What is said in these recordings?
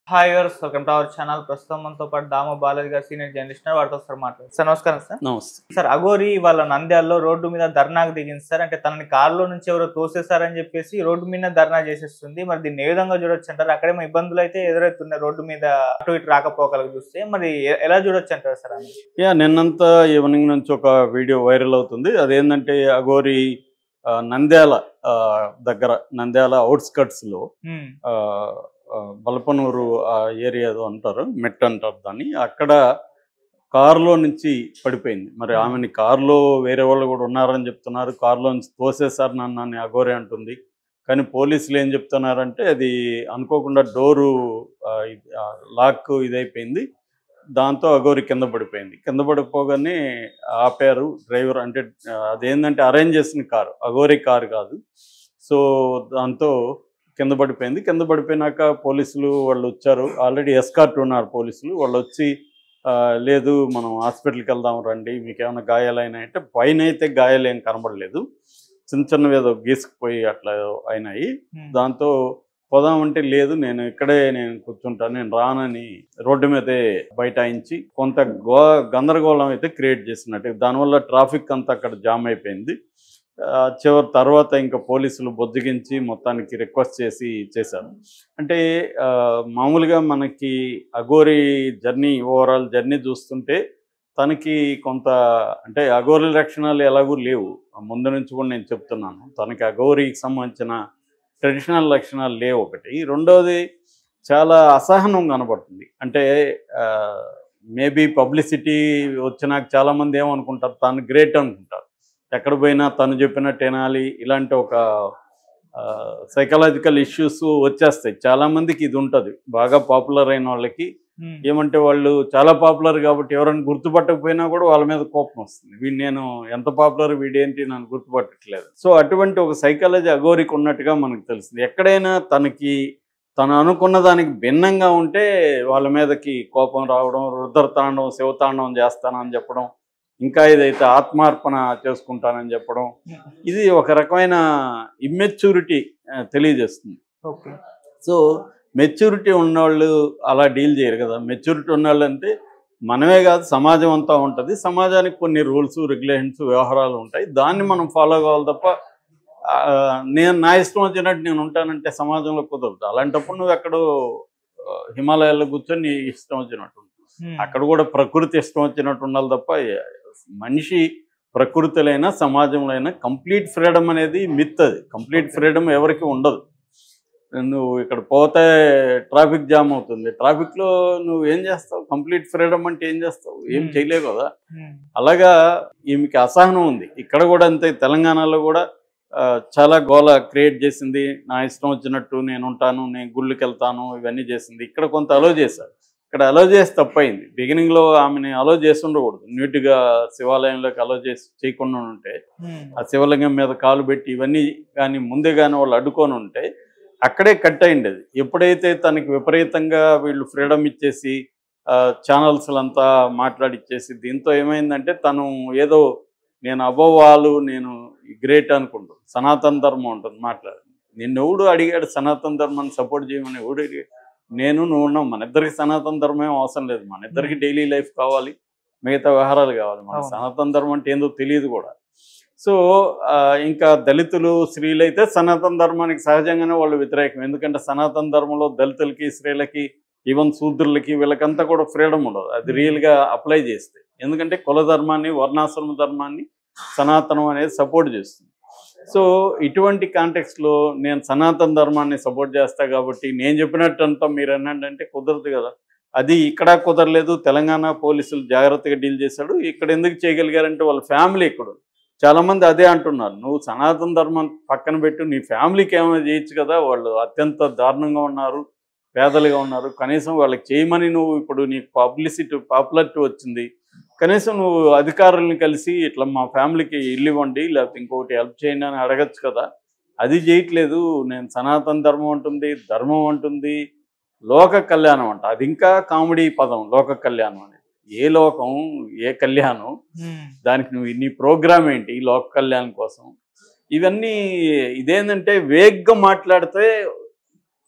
Hi వర్స్ welcome to our channel ప్రస్తుతం మనతో పాటు దామ బాలాజీ గారు సీనియర్ జర్నలిస్ట్ వారితో సార్ మాట్లాడు సార్ నమస్కారం సార్ నమస్తే సార్ అగోరి వాళ్ళ నంద్యాలలో రోడ్డు మీద ధర్నాకు దిగింది సార్ అంటే తనని కారులో నుంచి ఎవరో తోసేశారని చెప్పేసి రోడ్డు మీద ధర్నా చేసేస్తుంది మరి దీన్ని ఏ విధంగా చూడొచ్చు అంటారు అక్కడేమో ఇబ్బందులు అయితే ఎదురవుతున్నాయి రోడ్డు మీద అటు ఇటు రాకపోకలకు చూస్తే మరి ఎ- ఎలా చూడొచ్చు అంటారు సార్ ఆమె యా నిన్నంతా ఈవినింగ్ నుంచి ఒక వీడియో వైరల్ అవుతుంది అదేంటంటే అగోరి ఆ, నంద్యాల ఆ, దగ్గర నంద్యాల అవుట్స్కట్స్లో ఉమ్, బలపనూరు ఆ ఏరియా ఏదో అంటారు మెట్ అంటారు దాన్ని అక్కడ కారులో నుంచి పడిపోయింది మరి ఆమెని కారులో వేరే వాళ్ళు కూడా ఉన్నారని చెప్తున్నారు కారులో నుంచి తోసేశారు నన్ను అని అగోరి అంటుంది కానీ పోలీసులు ఏం చెప్తున్నారంటే అది అనుకోకుండా డోరు ఆ, ఇది, ఆ, లాక్ ఇదైపోయింది దాంతో అగోరి కింద పడిపోయింది కింద పడిపోగానే ఆపారు డ్రైవర్ అంటే ఆ, అదేంటంటే అరేంజ్ చేసిన కారు అగోరి కారు కాదు సో దాంతో కింద పడిపోయింది కింద పడిపోయినాక పోలీసులు వాళ్ళు వచ్చారు ఆల్రెడీ ఎస్కార్ట్ ఉన్నారు పోలీసులు వాళ్ళు వచ్చి ఆ, లేదు మనం హాస్పిటల్కి వెళ్దాం రండి మీకు ఏమైనా గాయాలైనాయి అంటే పైన అయితే గాయాలు ఏం కనబడలేదు చిన్న చిన్నవి ఏదో గీసుకుపోయి అట్లా అయినాయి ఉమ్, దాంతో పోదామంటే లేదు నేను ఇక్కడే నేను కూర్చుంటాను నేను రానని రోడ్డు మీదే బైఠాయించి కొంత గో గందరగోళం అయితే క్రియేట్ చేసినట్టు దానివల్ల ట్రాఫిక్ అంతా అక్కడ జామ్ అయిపోయింది ఆ, చివరి తర్వాత ఇంకా పోలీసులు బొద్దిగించి మొత్తానికి రిక్వెస్ట్ చేసి చేశారు అంటే ఆ, మామూలుగా మనకి అఘోరి జర్నీ ఓవరాల్ జర్నీ చూస్తుంటే తనకి కొంత అంటే అఘోరి లక్షణాలు ఎలాగూ లేవు ముందు నుంచి కూడా నేను చెప్తున్నాను తనకి అఘోరికి సంబంధించిన ట్రెడిషనల్ లక్షణాలు లేవు ఒకటి రెండోది చాలా అసహనం కనబడుతుంది అంటే మేబీ పబ్లిసిటీ వచ్చినాక చాలామంది ఏమనుకుంటారు తను గ్రేట్ అనుకుంటారు ఎక్కడ పోయినా తను చెప్పినట్టు వినాలి ఇలాంటి ఒక సైకలాజికల్ ఇష్యూస్ వచ్చేస్తాయి చాలామందికి ఇది ఉంటుంది బాగా పాపులర్ అయిన వాళ్ళకి ఉమ్, ఏమంటే వాళ్ళు చాలా పాపులర్ కాబట్టి ఎవరైనా గుర్తుపట్టకపోయినా కూడా వాళ్ళ మీద కోపం వస్తుంది వీడు నేను ఎంత పాపులర్ వీడేంటి నన్ను గుర్తుపట్టట్లేదు సో అటువంటి ఒక సైకాలజీ అగోరికి ఉన్నట్టుగా మనకు తెలుస్తుంది ఎక్కడైనా తనకి తను అనుకున్న దానికి భిన్నంగా ఉంటే వాళ్ళ మీదకి కోపం రావడం రుద్రతాండం శివతాండం చేస్తానని చెప్పడం ఇంకా ఇదైతే ఆత్మార్పణ చేసుకుంటానని చెప్పడం ఇది ఒక రకమైన ఇమ్మెచ్యూరిటీ తెలియజేస్తుంది ఓకే సో మెచ్యూరిటీ ఉన్నవాళ్ళు అలా డీల్ చేయరు కదా మెచ్యూరిటీ ఉన్నవాళ్ళు అంటే మనమే కాదు సమాజం అంతా ఉంటుంది సమాజానికి కొన్ని రూల్స్ రెగ్యులేషన్స్ వ్యవహారాలు ఉంటాయి దాన్ని మనం ఫాలో కావాలి తప్ప ఆ, నేను నా ఇష్టం వచ్చినట్టు నేను ఉంటానంటే సమాజంలో కుదరదు అలాంటప్పుడు నువ్వు ఎక్కడో ఆ, హిమాలయాల్లో కూర్చొని నీ ఇష్టం వచ్చినట్టు ఉంటుంది. ఉమ్, అక్కడ కూడా ప్రకృతి ఇష్టం వచ్చినట్టు ఉండాలి తప్ప ఏ- మనిషి ప్రకృతిలైనా సమాజంలో అయినా కంప్లీట్ ఫ్రీడమ్ అనేది మిత్ అది కంప్లీట్ ఫ్రీడమ్ ఎవరికి ఉండదు నువ్వు ఇక్కడ పోతే ట్రాఫిక్ జామ్ అవుతుంది ట్రాఫిక్లో నువ్వు ఏం చేస్తావు కంప్లీట్ ఫ్రీడమ్ అంటే ఏం చేస్తావు ఏం Hmm. చేయలేవు కదా ఉమ్, అలాగా ఈమెకి అసహనం ఉంది ఇక్కడ కూడా అంతే తెలంగాణలో కూడా ఆ, చాలా గోల క్రియేట్ చేసింది నా ఇష్టం వచ్చినట్టు నేను ఉంటాను నేను గుళ్ళకి వెళ్తాను ఇవన్నీ చేసింది ఇక్కడ కొంత అలో చేశారు ఇక్కడ అలో చేసి తప్పైంది బిగినింగ్లో ఆమెని అలో చేసి ఉండకూడదు నీట్గా శివాలయంలోకి అలో చేసి చేయకుండా ఉంటే ఉమ్, ఆ శివలింగం మీద కాలు పెట్టి ఇవన్నీ కానీ ముందే కానీ వాళ్ళు అడ్డుకొని ఉంటే అక్కడే కట్ అయిండేది ఎప్పుడైతే తనకి విపరీతంగా వీళ్ళు ఫ్రీడమ్ ఇచ్చేసి ఛానల్స్ అంతా మాట్లాడిచ్చేసి దీంతో ఏమైందంటే తను ఏదో నేను అవ్వవాలు నేను గ్రేట్ అనుకుంటాను సనాతన ధర్మం ఉంటుంది మాట్లాడి నిన్ను ఎవడు అడిగాడు సనాతన ధర్మాన్ని సపోర్ట్ చేయమని ఎవడు అడిగాడు నేను నువ్వు ఉన్నాం మన ఇద్దరికి సనాతన ధర్మం ఏం అవసరం లేదు మన ఇద్దరికి డైలీ లైఫ్ కావాలి మిగతా వ్యవహారాలు కావాలి మన అవును. సనాతన ధర్మం అంటే ఏందో తెలియదు కూడా సో ఆ, ఇంకా దళితులు స్త్రీలు అయితే సనాతన ధర్మానికి సహజంగానే వాళ్ళు వ్యతిరేకం ఎందుకంటే సనాతన ధర్మంలో దళితులకి స్త్రీలకి ఈవెన్ శూద్రులకి వీళ్ళకంతా కూడా ఫ్రీడమ్ ఉండదు అది రియల్గా అప్లై చేస్తే ఎందుకంటే కుల ధర్మాన్ని వర్ణాశ్రమ ధర్మాన్ని సనాతనం అనేది సపోర్ట్ చేస్తుంది సో ఇటువంటి కాంటెక్స్లో నేను సనాతన ధర్మాన్ని సపోర్ట్ చేస్తా కాబట్టి నేను చెప్పినట్టు అంతా మీరు అనండి అంటే కుదరదు కదా అది ఇక్కడ కుదరలేదు తెలంగాణ పోలీసులు జాగ్రత్తగా డీల్ చేశాడు ఇక్కడ ఎందుకు చేయగలిగారంటే వాళ్ళ ఫ్యామిలీ ఇక్కడ ఉంది. చాలా మంది అదే అంటున్నారు నువ్వు సనాతన ధర్మం పక్కన పెట్టు నీ ఫ్యామిలీకి ఏమైనా చేయొచ్చు కదా వాళ్ళు అత్యంత దారుణంగా ఉన్నారు పేదలుగా ఉన్నారు కనీసం వాళ్ళకి చేయమని నువ్వు ఇప్పుడు నీకు పబ్లిసిటీ పాపులారిటీ వచ్చింది కనీసం నువ్వు అధికారులను కలిసి ఇట్లా మా ఫ్యామిలీకి ఇల్లు ఇవ్వండి లేకపోతే ఇంకొకటి హెల్ప్ చేయండి అని అడగచ్చు కదా అది చేయట్లేదు నేను సనాతన ధర్మం ఉంటుంది ధర్మం ఉంటుంది లోక కళ్యాణం అంట అది ఇంకా కామెడీ పదం లోక కళ్యాణం అనేది ఏ లోకం ఏ కళ్యాణం ఉమ్, దానికి నువ్వు నీ ప్రోగ్రామ్ ఏంటి లోక కళ్యాణం కోసం ఇవన్నీ ఇదేంటంటే వేగ్గా మాట్లాడితే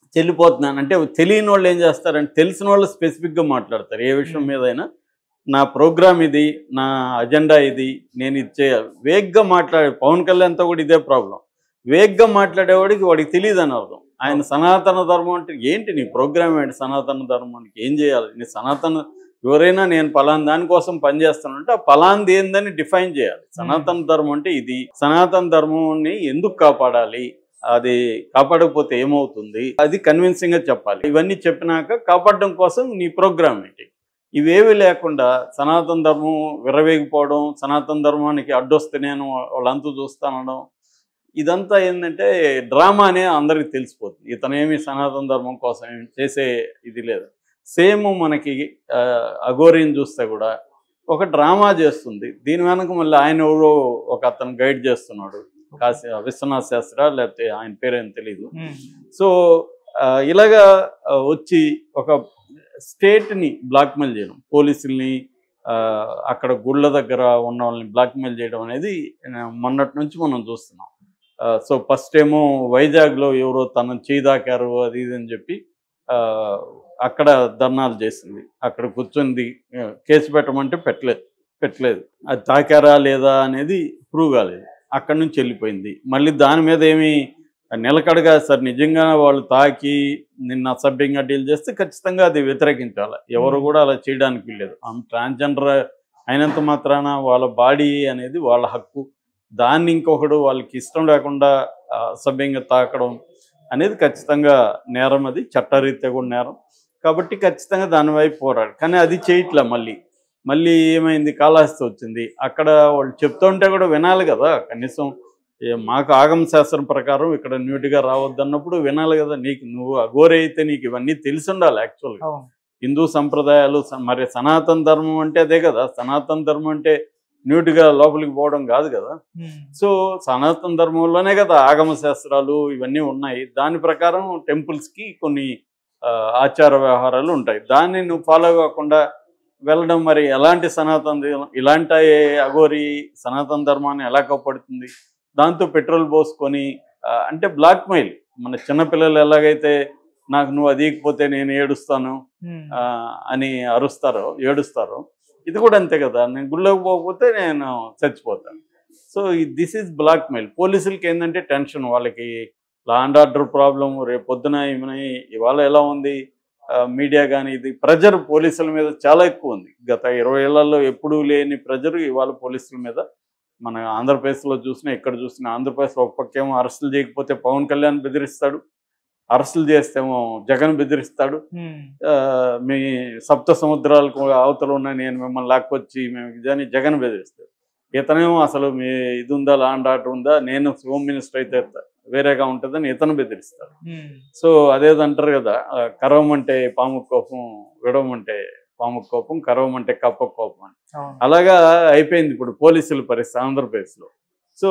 చెల్లిపోతున్నాను అంటే తెలియని వాళ్ళు ఏం చేస్తారంటే తెలిసిన వాళ్ళు స్పెసిఫిక్గా మాట్లాడతారు ఏ విషయం Hmm. మీద అయినా నా ప్రోగ్రామ్ ఇది నా అజెండా ఇది నేను ఇది చేయాలి వేగ్గా మాట్లాడే పవన్ కళ్యాణ్తో కూడా ఇదే ప్రాబ్లం వేగ్గా మాట్లాడేవాడికి వాడికి తెలియదు అని అర్థం ఆయన సనాతన ధర్మం అంటే ఏంటి నీ ప్రోగ్రామ్ ఏంటి సనాతన ధర్మానికి ఏం చేయాలి నీ సనాతన ఎవరైనా నేను పలానా దానికోసం పనిచేస్తానంటే ఆ పలాంది ఏందని డిఫైన్ చేయాలి సనాతన ధర్మం అంటే ఇది సనాతన ధర్మాన్ని ఎందుకు కాపాడాలి అది కాపాడకపోతే ఏమవుతుంది అది కన్విన్సింగ్ గా చెప్పాలి ఇవన్నీ చెప్పినాక కాపాడడం కోసం నీ ప్రోగ్రామ్ ఏంటి ఇవేవి లేకుండా సనాతన ధర్మం విరవేగిపోవడం సనాతన ధర్మానికి అడ్డొస్తే నేను వాళ్ళంతా చూస్తానడం ఇదంతా ఏంటంటే డ్రామా అనే అందరికి తెలిసిపోతుంది ఇతనేమి సనాతన ధర్మం కోసం ఏమి చేసే ఇది లేదు సేమ్ మనకి ఆ, అఘోరిని చూస్తే కూడా ఒక డ్రామా చేస్తుంది దీని వెనక మళ్ళీ ఆయన ఎవరో ఒక అతను గైడ్ చేస్తున్నాడు కాశీ విశ్వనాథ్ శాస్త్ర లేకపోతే ఆయన పేరేం తెలియదు ఉమ్, సో ఆ, ఇలాగా ఆ, వచ్చి ఒక స్టేట్ని బ్లాక్మెయిల్ చేయడం పోలీసుల్ని ఆ, అక్కడ గుళ్ళ దగ్గర ఉన్న వాళ్ళని బ్లాక్మెయిల్ చేయడం అనేది ఆ, మొన్నటి నుంచి మనం చూస్తున్నాం ఆ, సో ఫస్ట్ ఏమో వైజాగ్లో ఎవరో తనను చేదాకారు అది ఇది అని చెప్పి ఆ, అక్కడ ధర్నాలు చేసింది అక్కడ కూర్చొని ఆ, కేసు పెట్టమంటే పెట్టలేదు పెట్టలేదు అది తాకారా లేదా అనేది ప్రూవ్ కాలేదు అక్కడి నుంచి వెళ్ళిపోయింది మళ్ళీ దాని మీద ఏమి నిలకడగా సార్ నిజంగా వాళ్ళు తాకి నిన్న అసభ్యంగా డీల్ చేస్తే ఖచ్చితంగా అది వ్యతిరేకించాలి ఎవరు కూడా అలా చేయడానికి వీల్లేదు ఆమె ట్రాన్స్జెండర్ అయినంత మాత్రాన వాళ్ళ బాడీ అనేది వాళ్ళ హక్కు దాన్ని ఇంకొకడు వాళ్ళకి ఇష్టం లేకుండా ఆ, అసభ్యంగా తాకడం అనేది ఖచ్చితంగా నేరం అది చట్టరీత్యా కూడా నేరం కాబట్టి ఖచ్చితంగా దాని వైపు పోరాడు కానీ అది చేయట్లే మళ్ళీ మళ్ళీ ఏమైంది కాళహస్తి వచ్చింది అక్కడ వాళ్ళు చెప్తుంటే కూడా వినాలి కదా కనీసం ఏ మాకు ఆగమ శాస్త్రం ప్రకారం ఇక్కడ న్యూట్గా రావద్దన్నప్పుడు వినాలి కదా నీకు నువ్వు అఘోరి అయితే నీకు ఇవన్నీ తెలిసి ఉండాలి యాక్చువల్గా అవును హిందూ సంప్రదాయాలు స- మరి సనాతన ధర్మం అంటే అదే కదా సనాతన ధర్మం అంటే న్యూట్గా లోపలికి పోవడం కాదు కదా ఉమ్, సో సనాతన ధర్మంలోనే కదా ఆగమ శాస్త్రాలు ఇవన్నీ ఉన్నాయి దాని ప్రకారం టెంపుల్స్కి కొన్ని ఆ, ఆచార వ్యవహారాలు ఉంటాయి దాన్ని నువ్వు ఫాలో కాకుండా వెళ్ళడం మరి ఎలాంటి సనాతన ధర్మం- ఇలాంటి అఘోరి సనాతన ధర్మాన్ని ఎలా కాపాడుతుంది దాంతో పెట్రోల్ పోసుకొని ఆ, అంటే బ్లాక్మెయిల్ మన చిన్నపిల్లలు ఎలాగైతే నాకు నువ్వు అది ఇకపోతే నేను ఏడుస్తాను ఉమ్, ఆ, అని అరుస్తారో ఏడుస్తారో ఇది కూడా అంతే కదా నేను గుళ్ళోకి పోకపోతే నేను చచ్చిపోతాను so this is blackmail పోలీసులకి ఏంటంటే టెన్షన్ వాళ్ళకి లా అండ్ ఆర్డర్ ప్రాబ్లం రేపు పొద్దున ఏమని ఇవాళ ఎలా ఉంది మీడియా కానీ ఇది ప్రెజర్ పోలీసుల మీద చాలా ఎక్కువ ఉంది గత ఇరవై ఏళ్లలో ఎప్పుడూ లేని ప్రెజర్ ఇవాళ పోలీసుల మీద మన ఆంధ్రప్రదేశ్లో చూసినా ఎక్కడ చూసినా ఆంధ్రప్రదేశ్లో ఒక పక్కేమో అరెస్టులు చేయకపోతే పవన్ కళ్యాణ్ బెదిరిస్తాడు అరెస్టులు చేస్తేమో జగన్ బెదిరిస్తాడు ఉమ్, ఆ, మీ సప్త సముద్రాలకు అవతల ఉన్న నేను మిమ్మల్ని లాక్కొచ్చి మేము ఇదని జగన్ బెదిరిస్తాడు ఇతనేమో అసలు మీ ఇది ఉందా లాండ్ ఆర్డర్ ఉందా నేను హోమ్ మినిస్టర్ అయితే వేరేగా ఉంటుందని ఇతను బెదిరిస్తాడు ఉమ్, సో అదేదంటారు కదా ఆ, కరవమంటే పాము కోపం విడవమంటే పాము కోపం కరవమంటే కప్ప కోపం అని అవును అలాగా అయిపోయింది ఇప్పుడు పోలీసుల పరిస్థితి ఆంధ్రప్రదేశ్లో సో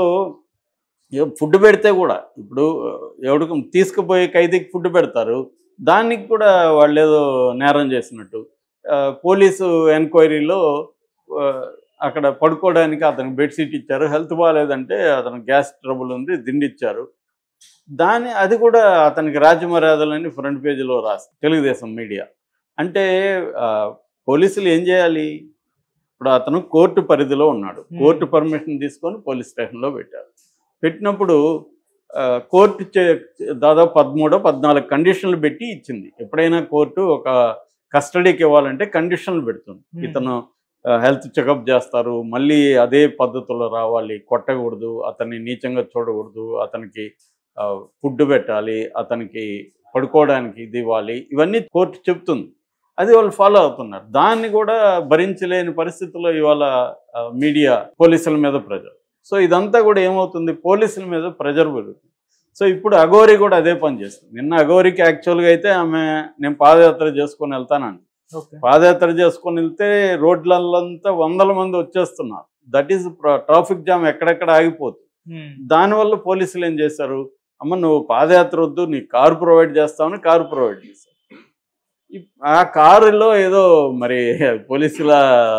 ఏ- ఫుడ్ పెడితే కూడా ఇప్పుడు ఎవడికి తీసుకుపోయి ఖైదీకి ఫుడ్ పెడతారు దానికి కూడా వాళ్ళు ఏదో నేరం చేసినట్టు ఆ, పోలీసు ఎంక్వైరీలో ఆ, అక్కడ పడుకోవడానికి అతనికి బెడ్షీట్ ఇచ్చారు హెల్త్ బాగాలేదంటే అతను గ్యాస్ ట్రబుల్ ఉంది దిండి ఇచ్చారు దాని అది కూడా అతనికి రాజమర్యాదలని ఫ్రంట్ పేజీలో రాసి తెలుగుదేశం మీడియా అంటే ఆ, పోలీసులు ఏం చేయాలి ఇప్పుడు అతను కోర్టు పరిధిలో ఉన్నాడు Hmm. కోర్టు పర్మిషన్ తీసుకొని పోలీస్ స్టేషన్లో పెట్టారు పెట్టినప్పుడు ఆ, కోర్టు చే- దాదాపు పదమూడో పద్నాలుగు కండిషన్లు పెట్టి ఇచ్చింది ఎప్పుడైనా కోర్టు ఒక కస్టడీకి ఇవ్వాలంటే కండిషన్లు పెడుతుంది Hmm. ఇతను హెల్త్ చెకప్ చేస్తారు మళ్ళీ అదే పద్ధతిలో రావాలి కొట్టకూడదు అతన్ని నీచంగా చూడకూడదు అతనికి ఫుడ్ పెట్టాలి అతనికి పడుకోవడానికి ఇది ఇవ్వాలి ఇవన్నీ కోర్టు చెప్తుంది అది వాళ్ళు ఫాలో అవుతున్నారు దాన్ని కూడా భరించలేని పరిస్థితుల్లో ఇవాళ ఆ, మీడియా పోలీసుల మీద ప్రెజర్ సో ఇదంతా కూడా ఏమవుతుంది పోలీసుల మీద ప్రెజర్ పెరుగుతుంది సో ఇప్పుడు అఘోరి కూడా అదే పని చేస్తుంది నిన్న అఘోరికి యాక్చువల్గా అయితే ఆమె నేను పాదయాత్ర చేసుకొని వెళ్తానండి ఓకే పాదయాత్ర చేసుకొని వెళ్తే రోడ్లంతా వందల మంది వచ్చేస్తున్నారు దట్ ఈస్ ట్రాఫిక్ జామ్ ఎక్కడెక్కడ ఆగిపోతుంది ఉమ్, దానివల్ల పోలీసులు ఏం చేశారు అమ్మ నువ్వు పాదయాత్ర వద్దు నీ కారు ప్రొవైడ్ చేస్తామని కారు ప్రొవైడ్ చేశారు ఇప్- ఆ కారులో ఏదో మరి పోలీసుల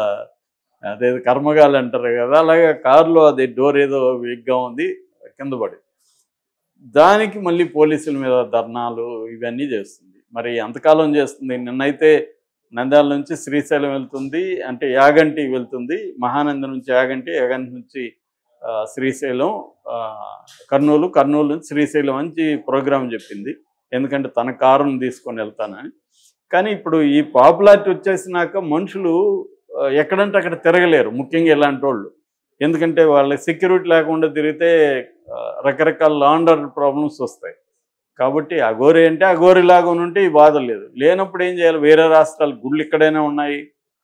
అదే కర్మగాలు అంటారు కదా అలాగే కారులో అది డోర్ ఏదో వీక్గా ఉంది కింద పడి దానికి మళ్ళీ పోలీసుల మీద ధర్నాలు ఇవన్నీ చేస్తుంది మరి ఎంతకాలం చేస్తుంది నిన్నైతే నంద్యాల నుంచి శ్రీశైలం వెళ్తుంది అంటే యాగంటి వెళ్తుంది మహానంది నుంచి యాగంటి యాగంటి నుంచి ఆ, శ్రీశైలం ఆ, కర్నూలు కర్నూలు నుంచి శ్రీశైలం అని ప్రోగ్రాం చెప్పింది ఎందుకంటే తన కారును తీసుకొని వెళ్తానని కానీ ఇప్పుడు ఈ పాపులారిటీ వచ్చేసినాక మనుషులు ఆ, ఎక్కడంటే అక్కడ తిరగలేరు ముఖ్యంగా ఇలాంటి వాళ్ళు ఎందుకంటే వాళ్ళకి సెక్యూరిటీ లేకుండా తిరిగితే ఆ, రకరకాల లాండర్ ప్రాబ్లమ్స్ వస్తాయి కాబట్టి అఘోరి అంటే అఘోరి లాగా ఉంటే ఈ బాధ లేదు లేనప్పుడు ఏం చేయాలి వేరే రాష్ట్రాలు గుళ్ళు ఇక్కడైనా ఉన్నాయి